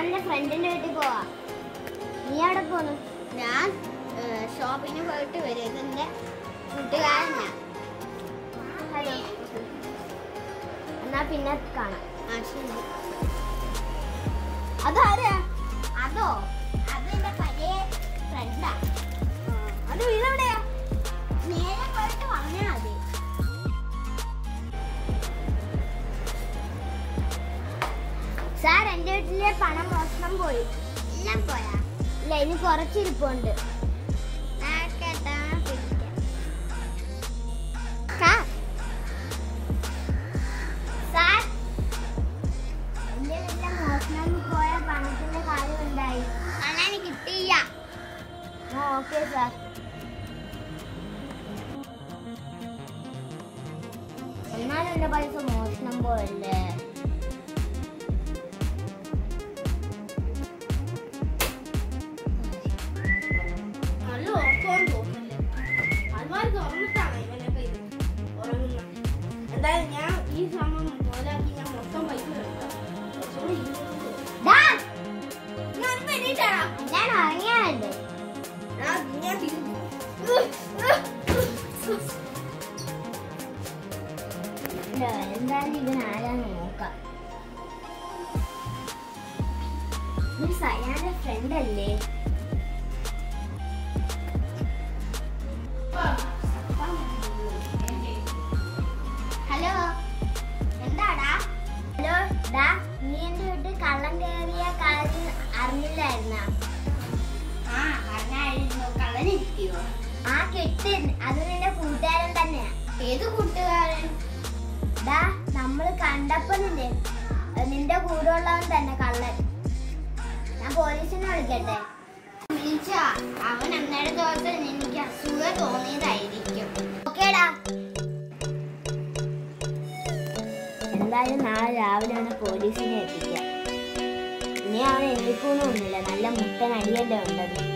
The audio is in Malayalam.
എന്റെ ഫ്രണ്ടിന്റെ വീട്ടിൽ പോവാ നീ അവിടെ പോന്നു ഞാൻ ഷോപ്പിങ്ങിന് പോയിട്ട് വരും ഇതെന്റെ കൂട്ടുകാരൻ ഞാൻ ഹലോ എന്നാ പിന്നെ കാണാം ആ ശരി അതാരാ അതോ അത് എന്റെ പഴയ ഫ്രണ്ടാ അത് വീടെവിടെയാ നേരെ പോയിട്ട് പറഞ്ഞാൽ മതി സാർ എന്റെ വീട്ടിലെ പണം മോഷണം പോയി എല്ലാം പോയാ ഇല്ല ഇനി കുറച്ചിരിപ്പുണ്ട് നാക്കെട്ടാ പിടിക്കാം സാർ സാർ എന്റെ വീട്ടിലെ മോഷണം പോയ പണത്തിന്റെ കാര്യം ഉണ്ടായി അണ്ണാ കിട്ടിയില്ല ആ ഓക്കെ സാർ എന്നാലും എന്റെ പൈസ മോഷണം പോയല്ലേ നല്ല ഉറക്കമെന്ന് തോന്നുന്നില്ല അൽമാരി തുറന്നിട്ടാണ് ഇവനൊക്കെ ഇത് ഉറങ്ങുന്നത് എന്തായാലും ഞാൻ ഈ സമയം മുതലാക്കി ഞാൻ മൊത്തം പൈസ എടുക്കാം കുറച്ചുകൂടി ഇരുന്നത് ദാ, ഞാൻ എണീറ്റാടാ ഞാൻ ഉറങ്ങിയാലേ ഞാൻ ഞാൻ തിരിഞ്ഞു ഇല്ല, എന്തായാലും ഇവൻ ആരാന്ന് നോക്കാം ഇത് സയാന്റെ ഫ്രണ്ട് അല്ലേ ഹലോ എന്താടാ ഹലോ ഡാ നീ എന്റെ വീട്ടിൽ കള്ളം കയറിയ കാര്യം അറിഞ്ഞില്ലായിരുന്ന ആ പറഞ്ഞായിരുന്നു കള്ളന് കിട്ടിയോ ആ കിട്ടി അത് നിന്റെ കൂട്ടുകാരൻ തന്നെയാ ഏത് കൂട്ടുകാരൻ ഡാ നമ്മള് കണ്ടപ്പോ നിന്റെ നിന്റെ കൂടെ ഉള്ളവൻ തന്നെ കള്ളൻ ഞാൻ പോലീസിനെ വിളിക്കട്ടെ വിളിച്ച അവൻ അന്നേരം ദിവസം എനിക്ക് അസുഖം തോന്നിയതായിരിക്കും ഓക്കേടാ എന്തായാലും നാളെ രാവിലെ അവനെ പോലീസിനെ എത്തിക്കാം ഇനി അവൻ എനിക്കൊന്നുമില്ല നല്ല മുട്ടൻ അടിയല്ലേ ഉണ്ടത്